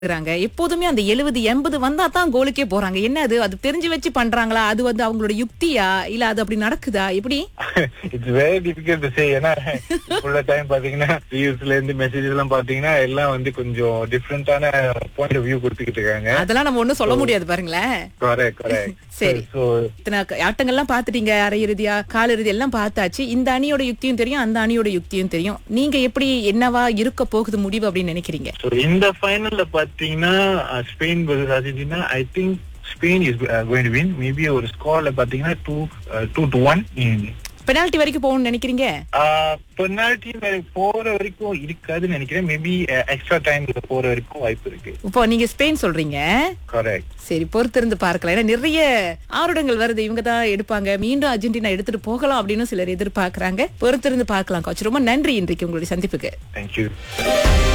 இருக்கிறாங்க எப்போதுமே அந்த எழுபது எண்பது வந்தா தான் கோலுக்கே போறாங்க என்ன அது அது தெரிஞ்சு வச்சு பண்றாங்களா அது வந்து அவங்களோட யுக்தியா இல்ல அது அப்படி நடக்குதா எப்படி it's very difficult to say ஏன்னா உள்ள டைம் பாத்தீங்கன்னா ரீல்ஸ்ல இருந்து மெசேஜ் எல்லாம் பாத்தீங்கன்னா எல்லாம் வந்து கொஞ்சம் டிஃப்ரெண்டான பாயிண்ட் ஆஃப் வியூ கொடுத்துக்கிட்டு இருக்காங்க அதெல்லாம் நம்ம ஒண்ணும் சொல்ல முடியாது பாருங்களேன் கரெக்ட் கரெக்ட் சரி. சோ இத்தனை க- ஆட்டங்கள்லாம் பாத்துட்டீங்க அரையிறுதியா கால் இறுதி எல்லாம் பார்த்தாச்சு இந்த அணியோட யுக்தியும் தெரியும் அந்த அணியோட யுக்தியும் தெரியும் நீங்க எப்படி என்னவா இருக்க போகுது முடிவு அப்படின்னு நினைக்கிறீங்க ஸோ இந்த ஃபைனல்ல பாத்தீங்கன்னா Spain versus Argentina I think Spain is going to win maybe ஒரு ஸ்கோர்ல பாத்தீங்கன்னா two two to one penalty வரைக்கும் போகணும்னு நினைக்கிறீங்க பெனால்டி போற வரைக்கும் இருக்காதுன்னு நினைக்கிறேன் மேபி எக்ஸ்ட்ரா டைம்ல போற வரைக்கும் வாய்ப்பு இருக்கு இப்போ நீங்க ஸ்பெயின் சொல்றீங்க கரெக்ட் சரி பொறுத்திருந்து பார்க்கலாம் ஏன்னா நிறைய ஆருடங்கள் வருது இவங்க தான் எடுப்பாங்க மீண்டும் அர்ஜென்டினா எடுத்துட்டு போகலாம் அப்படின்னு சிலர் எதிர்பார்க்கறாங்க பொறுத்திருந்து பார்க்கலாம் கோச் ரொம்ப நன்றி இன்றைக்கு உங்களுடைய சந்திப்புக்கு தேங்க்யூ